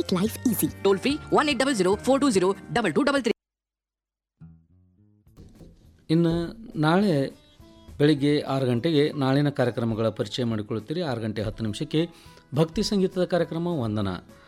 make life easy toll free one eight double zero four two zero double two double three ಇನ್ನು ನಾಳೆ ಬೆಳಿಗ್ಗೆ ಆರು ಗಂಟೆಗೆ ನಾಳಿನ ಕಾರ್ಯಕ್ರಮಗಳ ಪರಿಚಯ ಮಾಡಿಕೊಳ್ಳುತ್ತೀರಿ ಆರು ಗಂಟೆ ಹತ್ತು ನಿಮಿಷಕ್ಕೆ ಭಕ್ತಿ ಸಂಗೀತದ ಕಾರ್ಯಕ್ರಮ ವಂದನ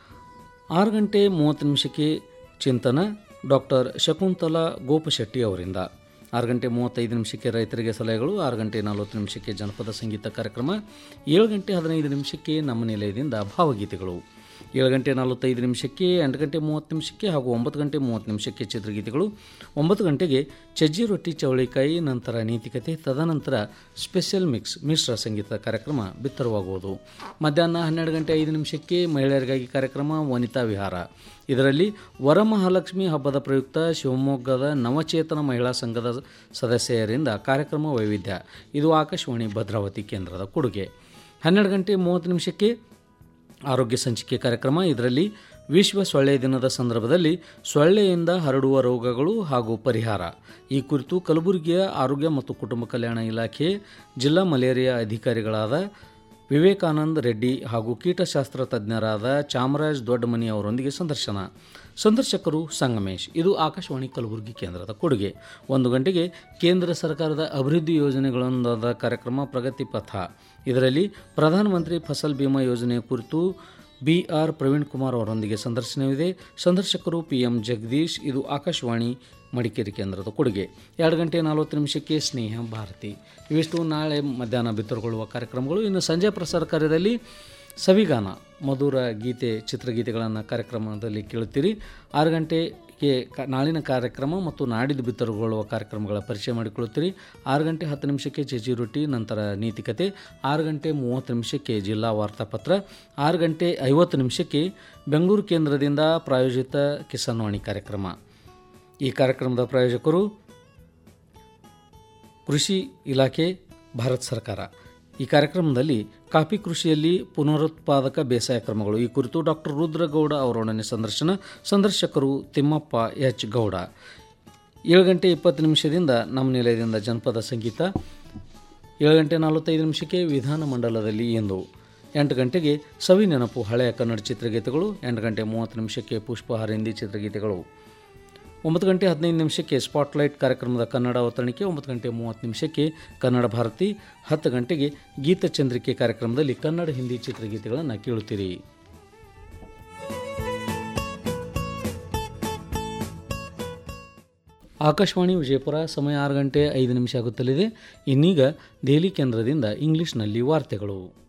ಆರು ಗಂಟೆ ಮೂವತ್ತು ನಿಮಿಷಕ್ಕೆ ಚಿಂತನ ಡಾಕ್ಟರ್ ಶಕುಂತಲಾ ಗೋಪಶೆಟ್ಟಿ ಅವರಿಂದ ಆರು ಗಂಟೆ ಮೂವತ್ತೈದು ನಿಮಿಷಕ್ಕೆ ರೈತರಿಗೆ ಸಲಹೆಗಳು ಆರು ಗಂಟೆ ನಲವತ್ತು ನಿಮಿಷಕ್ಕೆ ಜನಪದ ಸಂಗೀತ ಕಾರ್ಯಕ್ರಮ ಏಳು ಗಂಟೆ ಹದಿನೈದು ನಿಮಿಷಕ್ಕೆ ನಮ್ಮ ನಿಲಯದಿಂದ ಭಾವಗೀತೆಗಳು ಏಳು ಗಂಟೆ ನಲವತ್ತೈದು ನಿಮಿಷಕ್ಕೆ ಎಂಟು ಗಂಟೆ ಮೂವತ್ತು ನಿಮಿಷಕ್ಕೆ ಹಾಗೂ ಒಂಬತ್ತು ಗಂಟೆ ಮೂವತ್ತು ನಿಮಿಷಕ್ಕೆ ಚಿತ್ರಗೀತೆಗಳು ಒಂಬತ್ತು ಗಂಟೆಗೆ ಚಜ್ಜಿ ರೊಟ್ಟಿ ಚವಳಿಕಾಯಿ ನಂತರ ನೀತಿಕತೆ ತದನಂತರ ಸ್ಪೆಷಲ್ ಮಿಕ್ಸ್ ಮಿಶ್ರ ಸಂಗೀತ ಕಾರ್ಯಕ್ರಮ ಬಿತ್ತರವಾಗುವುದು ಮಧ್ಯಾಹ್ನ ಹನ್ನೆರಡು ಗಂಟೆ ಐದು ನಿಮಿಷಕ್ಕೆ ಮಹಿಳೆಯರಿಗಾಗಿ ಕಾರ್ಯಕ್ರಮ ವನಿತಾ ವಿಹಾರ ಇದರಲ್ಲಿ ವರಮಹಾಲಕ್ಷ್ಮಿ ಹಬ್ಬದ ಪ್ರಯುಕ್ತ ಶಿವಮೊಗ್ಗದ ನವಚೇತನ ಮಹಿಳಾ ಸಂಘದ ಸದಸ್ಯರಿಂದ ಕಾರ್ಯಕ್ರಮ ವೈವಿಧ್ಯ ಇದು ಆಕಾಶವಾಣಿ ಭದ್ರಾವತಿ ಕೇಂದ್ರದ ಕೊಡುಗೆ ಹನ್ನೆರಡು ಗಂಟೆ ಮೂವತ್ತು ನಿಮಿಷಕ್ಕೆ ಆರೋಗ್ಯ ಸಂಚಿಕೆ ಕಾರ್ಯಕ್ರಮ ಇದರಲ್ಲಿ ವಿಶ್ವ ಸೊಳ್ಳೆ ದಿನದ ಸಂದರ್ಭದಲ್ಲಿ ಸೊಳ್ಳೆಯಿಂದ ಹರಡುವ ರೋಗಗಳು ಹಾಗೂ ಪರಿಹಾರ ಈ ಕುರಿತು ಕಲಬುರಗಿಯ ಆರೋಗ್ಯ ಮತ್ತು ಕುಟುಂಬ ಕಲ್ಯಾಣ ಇಲಾಖೆ ಜಿಲ್ಲಾ ಮಲೇರಿಯಾ ಅಧಿಕಾರಿಗಳಾದ ವಿವೇಕಾನಂದ್ ರೆಡ್ಡಿ ಹಾಗೂ ಕೀಟಶಾಸ್ತ್ರ ತಜ್ಞರಾದ ಚಾಮರಾಜ್ ದೊಡ್ಡಮನಿ ಅವರೊಂದಿಗೆ ಸಂದರ್ಶನ ಸಂದರ್ಶಕರು ಸಂಗಮೇಶ್ ಇದು ಆಕಾಶವಾಣಿ ಕಲಬುರಗಿ ಕೇಂದ್ರದ ಕೊಡುಗೆ ಒಂದು ಗಂಟೆಗೆ ಕೇಂದ್ರ ಸರ್ಕಾರದ ಅಭಿವೃದ್ಧಿ ಯೋಜನೆಗಳೊಂದಾದ ಕಾರ್ಯಕ್ರಮ ಪ್ರಗತಿ ಪಥ ಇದರಲ್ಲಿ ಪ್ರಧಾನಮಂತ್ರಿ ಫಸಲ್ ಬಿಮಾ ಯೋಜನೆಯ ಕುರಿತು ಬಿ ಆರ್ ಪ್ರವೀಣ್ ಕುಮಾರ್ ಅವರೊಂದಿಗೆ ಸಂದರ್ಶನವಿದೆ ಸಂದರ್ಶಕರು ಪಿ ಎಂ ಜಗದೀಶ್ ಇದು ಆಕಾಶವಾಣಿ ಮಡಿಕೇರಿ ಕೇಂದ್ರದ ಕೊಡುಗೆ ಎರಡು ಗಂಟೆ ನಲವತ್ತು ನಿಮಿಷಕ್ಕೆ ಸ್ನೇಹ ಭಾರತಿ ಇವಿಷ್ಟು ನಾಳೆ ಮಧ್ಯಾಹ್ನ ಬಿತ್ತರಗೊಳ್ಳುವ ಕಾರ್ಯಕ್ರಮಗಳು ಇನ್ನು ಸಂಜೆ ಪ್ರಸಾರ ಕಾರ್ಯದಲ್ಲಿ ಸವಿಗಾನ ಮಧುರ ಗೀತೆ ಚಿತ್ರಗೀತೆಗಳನ್ನು ಕಾರ್ಯಕ್ರಮದಲ್ಲಿ ಕೇಳುತ್ತೀರಿ ಆರು ಗಂಟೆಗೆ ಕ ನಾಳಿನ ಕಾರ್ಯಕ್ರಮ ಮತ್ತು ನಾಡಿದ್ದು ಬಿತ್ತರಗೊಳ್ಳುವ ಕಾರ್ಯಕ್ರಮಗಳ ಪರಿಚಯ ಮಾಡಿಕೊಳ್ಳುತ್ತೀರಿ ಆರು ಗಂಟೆ ಹತ್ತು ನಿಮಿಷಕ್ಕೆ ಚೇಚಿ ರೊಟ್ಟಿ ನಂತರ ನೀತಿಕತೆ ಆರು ಗಂಟೆ ಮೂವತ್ತು ನಿಮಿಷಕ್ಕೆ ಜಿಲ್ಲಾ ವಾರ್ತಾಪತ್ರ ಆರು ಗಂಟೆ ಐವತ್ತು ನಿಮಿಷಕ್ಕೆ ಬೆಂಗಳೂರು ಕೇಂದ್ರದಿಂದ ಪ್ರಾಯೋಜಿತ ಕಿಸಾನ್ವಾಣಿ ಕಾರ್ಯಕ್ರಮ ಈ ಕಾರ್ಯಕ್ರಮದ ಪ್ರಾಯೋಜಕರು ಕೃಷಿ ಇಲಾಖೆ ಭಾರತ ಸರ್ಕಾರ ಈ ಕಾರ್ಯಕ್ರಮದಲ್ಲಿ ಕಾಫಿ ಕೃಷಿಯಲ್ಲಿ ಪುನರುತ್ಪಾದಕ ಬೇಸಾಯ ಕ್ರಮಗಳು ಈ ಕುರಿತು ಡಾಕ್ಟರ್ ರುದ್ರಗೌಡ ಅವರೊಡನೆ ಸಂದರ್ಶನ ಸಂದರ್ಶಕರು ತಿಮ್ಮಪ್ಪ ಎಚ್ ಗೌಡ ಏಳು ಗಂಟೆ ಇಪ್ಪತ್ತು ನಿಮಿಷದಿಂದ ನಮ್ಮ ನಿಲಯದಿಂದ ಜನಪದ ಸಂಗೀತ ಏಳು ಗಂಟೆ ನಲವತ್ತೈದು ನಿಮಿಷಕ್ಕೆ ವಿಧಾನ ಮಂಡಲದಲ್ಲಿ ಎಂದು ಎಂಟು ಗಂಟೆಗೆ ಸವಿ ನೆನಪು ಹಳೆಯ ಕನ್ನಡ ಚಿತ್ರಗೀತೆಗಳು ಎಂಟು ಗಂಟೆ ಮೂವತ್ತು ನಿಮಿಷಕ್ಕೆ ಪುಷ್ಪಹಾರ ಹಿಂದಿ ಚಿತ್ರಗೀತೆಗಳು ಒಂಬತ್ತು ಗಂಟೆ ಹದಿನೈದು ನಿಮಿಷಕ್ಕೆ ಸ್ಪಾಟ್ಲೈಟ್ ಕಾರ್ಯಕ್ರಮದ ಕನ್ನಡ ಅವತರಣಿಕೆ ಒಂಬತ್ತು ಗಂಟೆ ಮೂವತ್ತು ನಿಮಿಷಕ್ಕೆ ಕನ್ನಡ ಭಾರತಿ ಹತ್ತು ಗಂಟೆಗೆ ಗೀತಚಂದ್ರಿಕೆ ಕಾರ್ಯಕ್ರಮದಲ್ಲಿ ಕನ್ನಡ ಹಿಂದಿ ಚಿತ್ರಗೀತೆಗಳನ್ನು ಕೇಳುತ್ತೀರಿ ಆಕಾಶವಾಣಿ ವಿಜಯಪುರ ಸಮಯ ಆರು ಗಂಟೆ ಐದು ನಿಮಿಷ ಆಗುತ್ತಲಿದೆ ಇನ್ನೀಗ ದೆಹಲಿ ಕೇಂದ್ರದಿಂದ ಇಂಗ್ಲಿಷ್ನಲ್ಲಿ ವಾರ್ತೆಗಳು